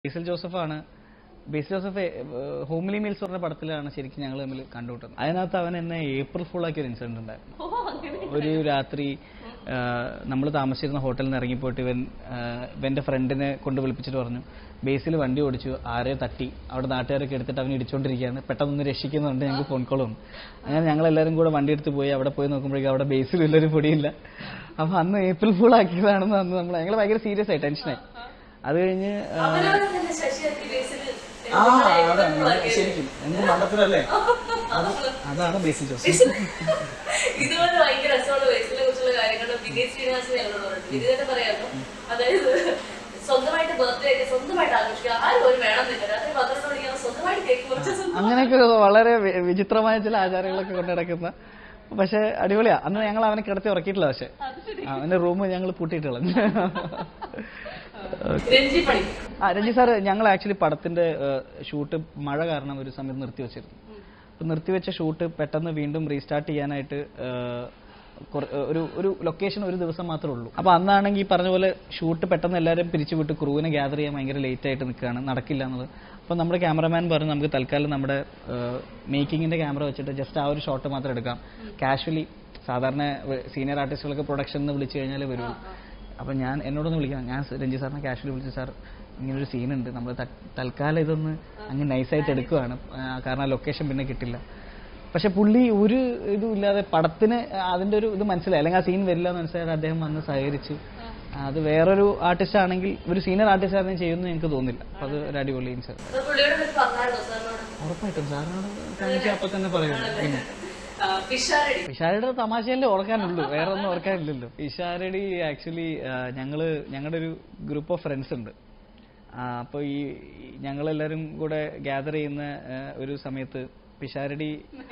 ബേസിൽ ജോസഫാണ് Basil Joseph homely meals പറഞ്ഞ പടത്തിലാണ് ശരിക്കും ഞങ്ങൾ തമ്മിൽ കണ്ടുമുട്ടുന്നത് അതിനകത്ത് അവൻ എന്നെ ഏപ്രിൽ ഫുൾ ആക്കിയ ഒരു ഇൻസിഡന്റ് ഉണ്ടായിരുന്നു ഓ അങ്ങനെ ഒരു രാത്രി നമ്മൾ താമസിച്ചിരുന്ന ഹോട്ടലിൽ നിന്ന് ഇറങ്ങിപ്പോയിട്ട് ഇവൻ ആ, ഇവന്റെ ഫ്രണ്ടിനെ കൊണ്ട് വിളിപ്പിച്ചിട്ട് പറഞ്ഞു ബേസിൽ വണ്ടി ഓടിച്ചു ആരെയോ തട്ടി അവിടെ നാട്ടുകാരൊക്കെ എടുത്തിട്ട് അവൻ ഇടിച്ചോണ്ടിരിക്കുകയാണ് പെട്ടെന്ന് രക്ഷിക്കുന്നുണ്ട് ഞങ്ങൾക്ക് ഫോൺ കോൾ വന്നു അങ്ങനെ ഞങ്ങൾ എല്ലാവരും കൂടെ വണ്ടി എടുത്ത് പോയി അവിടെ പോയി നോക്കുമ്പോഴേക്കും അവിടെ ബേസിൽ ഇല്ലൊരു പൊടിയില്ല അപ്പൊ അന്ന് ഏപ്രിൽ ഫുൾ ആക്കിയതാണെന്ന് അന്ന് നമ്മൾ ഞങ്ങൾ ഭയങ്കര സീരിയസ് ആയി ടെൻഷനായി അത് കഴിഞ്ഞ് ആ, അവനവൻ തന്നെ ശശി അത്തി ബേസിൽ ആ അതാണ് ശരിക്കും എന്ത് മണ്ടത്തിലല്ലേ അതാണ് ബേസിൽ ജോസഫ് ഇതുപോലെ ഭയങ്കര രസമുള്ള ബേസിനെ കുറിച്ചുള്ള കാര്യങ്ങൾ വിനീത് ശ്രീനിവാസൻ ഞങ്ങളോട് പറഞ്ഞു വിനീത് തന്നെ പറയാമോ അതായത് സ്വന്തമായിട്ട് ബർത്ത്ഡേ ഒക്കെ സ്വന്തമായിട്ട് ആഘോഷിക്കുക ആരും ഒരു വേണമെന്നില്ല രാത്രി പന്ത്രണ്ട് മണിക്കാണ് സ്വന്തമായിട്ട് കേക്ക് മുറിച്ച സ്വന്തം അങ്ങനെയൊക്കെ വളരെ വി- വിചിത്രമായ ചില ആചാരങ്ങളൊക്കെ കൊണ്ട് നടക്കുന്ന പക്ഷെ അടിപൊളിയാ അന്ന് ഞങ്ങൾ അവനെ കിടത്തി ഉറക്കിയിട്ടില്ല പക്ഷെ അത് ശരി അവന്റെ റൂം ഞങ്ങൾ പൂട്ടിയിട്ട് കളഞ്ഞു രഞ്ജി പണി ആ രഞ്ജി സാർ ഞങ്ങൾ ആക്ച്വലി പടത്തിന്റെ ഷൂട്ട് മഴ കാരണം ഒരു സമയത്ത് നിർത്തി വെച്ചിരുന്നു അപ്പൊ നിർത്തിവെച്ച ഷൂട്ട് പെട്ടെന്ന് വീണ്ടും റീസ്റ്റാർട്ട് ചെയ്യാനായിട്ട് ആ, കുറ- ഒരു ഒരു ലൊക്കേഷൻ ഒരു ദിവസം മാത്രമേ ഉള്ളൂ അപ്പൊ അന്നാണെങ്കിൽ ഈ പറഞ്ഞ പോലെ ഷൂട്ട് പെട്ടെന്ന് എല്ലാവരും പിരിച്ചുവിട്ട് ക്രൂവിനെ ഗ്യാദർ ചെയ്യാൻ ഭയങ്കര ലേറ്റ് ആയിട്ട് നിൽക്കുകയാണ് നടക്കില്ല എന്നുള്ളത് അപ്പൊ നമ്മുടെ ക്യാമറമാൻ പറഞ്ഞു നമുക്ക് തൽക്കാലം നമ്മുടെ മേക്കിങ്ങിന്റെ ക്യാമറ വെച്ചിട്ട് ജസ്റ്റ് ആ ഒരു ഷോട്ട് മാത്രം എടുക്കാം കാഷ്വലി സാധാരണ സീനിയർ ആർട്ടിസ്റ്റുകളൊക്കെ പ്രൊഡക്ഷൻ എന്ന് വിളിച്ചു കഴിഞ്ഞാൽ വരുള്ളൂ അപ്പൊ ഞാൻ എന്നോടൊന്ന് വിളിക്കണം ഞാൻ രഞ്ജി സാറിനെ കാഷ്വലി വിളിച്ചു സാർ ഇങ്ങനൊരു സീനുണ്ട് നമ്മൾ തൽക്കാലം ഇതൊന്ന് അങ്ങ് നൈസായിട്ട് എടുക്കുവാണ് ആ, കാരണം ലൊക്കേഷൻ പിന്നെ കിട്ടില്ല പക്ഷെ പുള്ളി ഒരു ഇതും ഇല്ലാതെ പടത്തിന് അതിന്റെ ഒരു ഇത് മനസ്സിലായി അല്ലെങ്കിൽ ആ സീൻ വരില്ല എന്ന് മനസ്സിലായിട്ട് അദ്ദേഹം വന്ന് സഹകരിച്ചു അത് വേറൊരു ആർട്ടിസ്റ്റ് ആണെങ്കിൽ ഒരു സീനിയർ ആർട്ടിസ്റ്റ് ആണെങ്കിൽ ചെയ്യുമെന്ന് എനിക്ക് തോന്നില്ല അപ്പൊ അത് ഒരു അടിപൊളി ഇൻസർ അപ്പൊ പുള്ളിയോട് എന്നിട്ട് പറഞ്ഞായിരുന്നോ സാറിനോട് ഉറപ്പായിട്ടും സാറിനോട് കാണിച്ചാൽ അപ്പൊ തന്നെ പറയുള്ളൂ പിന്നെ ആ, പിഷാരടി പിഷാരടിയുടെ തമാശയല്ലേ ഓർക്കാനുള്ളൂ വേറെ ഒന്നും ഓർക്കാനില്ലല്ലോ പിഷാരടി ആക്ച്വലി ഞങ്ങള് ഞങ്ങളുടെ ഒരു ഗ്രൂപ്പ് ഓഫ് ഫ്രണ്ട്സ് ഉണ്ട് ആ, അപ്പൊ ഈ ഈ ഞങ്ങളെല്ലാരും കൂടെ ഗ്യാദർ ചെയ്യുന്ന ആ, ഒരു സമയത്ത് പിഷാരടി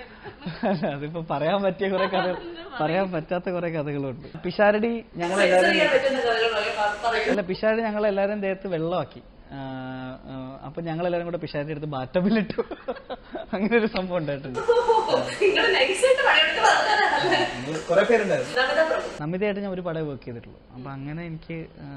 അതിപ്പോ പറയാൻ പറ്റിയ കുറെ കഥകൾ പറയാൻ പറ്റാത്ത കുറെ കഥകളുണ്ട് പിഷാരടി ഞങ്ങളെല്ലാരും ചെയ്യാൻ പറ്റുന്ന കഥകൾ പറയൂ അല്ല പിഷാരടി ഞങ്ങളെല്ലാരും ദേഹത്ത് വെള്ളമാക്കി ആ, ആ, അപ്പൊ ഞങ്ങളെല്ലാരും കൂടെ പിഷാരടി എടുത്ത് ബാറ്റബിലിട്ടു അങ്ങനെ ഒരു സംഭവം ഉണ്ടായിട്ടുണ്ട് നിങ്ങൾ നൈസായിട്ട് പണിയെടുത്ത് പറഞ്ഞതല്ലേ കുറെ പേരുണ്ടായിരുന്നു നമിത പ്രഭു നമിതയായിട്ട് ഞാൻ ഒരു പടമേ വർക്ക് ചെയ്തിട്ടുള്ളൂ അപ്പൊ അങ്ങനെ എനിക്ക് ആ,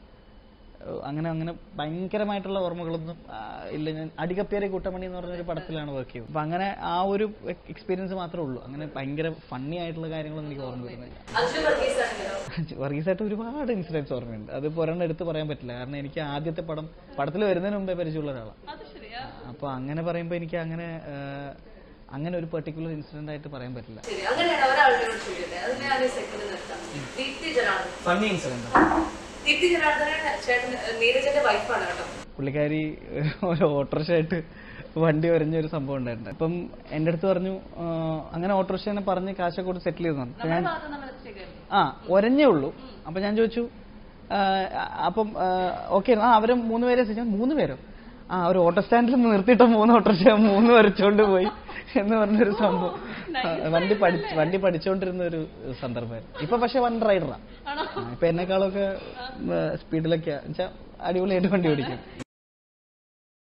അങ്ങനെ അങ്ങനെ ഭയങ്കരമായിട്ടുള്ള ഓർമ്മകളൊന്നും ആ, ഇല്ല ഞാൻ അടികപ്പേരെ കൂട്ടമണി എന്ന് പറഞ്ഞ ഒരു പടത്തിലാണ് വർക്ക് ചെയ്തത് അപ്പൊ അങ്ങനെ ആ ഒരു എക്സ്പീരിയൻസ് മാത്രമേ ഉള്ളൂ അങ്ങനെ ഭയങ്കര ഫണ്ണി ആയിട്ടുള്ള കാര്യങ്ങളൊന്നും എനിക്ക് ഓർമ്മ വരുന്നില്ല അർജുൻ വർഗീസ് ആണെങ്കിലോ വർഗീസായിട്ട് ഒരുപാട് ഇൻസിഡൻസ് ഓർമ്മയുണ്ട് അത് ഒരെണ്ണം എടുത്ത് പറയാൻ പറ്റില്ല കാരണം എനിക്ക് ആദ്യത്തെ പടം പടത്തിൽ വരുന്നതിന് മുമ്പേ പരിചയമുള്ള ഒരാളാണ് അത് ശരിയാ അപ്പൊ അങ്ങനെ പറയുമ്പോൾ എനിക്ക് അങ്ങനെ ആ, അങ്ങനെ ഒരു പെർട്ടിക്കുലർ ഇൻസിഡന്റ് ആയിട്ട് പറയാൻ പറ്റില്ല ശരി അങ്ങനെയാണ് ഒരാളുടെ ചോദിക്കട്ടെ അത് ഞാൻ സെക്കൻഡ് നിർത്താം ദീപ്തി ജനാർദ്ദൻ ഫണ്ണി ഇൻസിഡന്റ് ദീപ്തി ജനാർദ്ദനെ ചേട്ടൻ നീരജന്റെ വൈഫാണ് കേട്ടോ പുള്ളിക്കാരി ഒരു ഓട്ടോറിക്ഷ ആയിട്ട് വണ്ടി ഒരഞ്ഞ ഒരു സംഭവം ഉണ്ടായിട്ടുണ്ട് അപ്പം എന്റെ അടുത്ത് പറഞ്ഞു ആ, അങ്ങനെ ഓട്ടോറിക്ഷനെ പറഞ്ഞ് കാശൊക്കെ കൊടുത്ത് സെറ്റിൽ ചെയ്തു തന്നു. അപ്പൊ ഞാൻ ആ ഒരഞ്ഞേ ഉള്ളൂ അപ്പൊ ഞാൻ ചോദിച്ചു ആ, അപ്പം ഓക്കെ ആ അവര് മൂന്ന് പേരെ ഞാൻ മൂന്ന് പേരോ ആ ഒരു ഓട്ടോ സ്റ്റാൻഡിൽ നിർത്തിയിട്ട മൂന്ന് ഓട്ടോറിക്ഷ മൂന്ന് വരച്ചോണ്ട് പോയി എന്ന് പറഞ്ഞൊരു സംഭവം ആ, വണ്ടി പഠി വണ്ടി പഠിച്ചുകൊണ്ടിരുന്ന ഒരു സന്ദർഭമായിരുന്നു ഇപ്പൊ പക്ഷെ വൺ റൈഡറാ ഇപ്പൊ എന്നെക്കാളൊക്കെ സ്പീഡിലൊക്കെയാ വെച്ചാൽ അടിപൊളിയായിട്ട് വണ്ടി ഓടിക്കും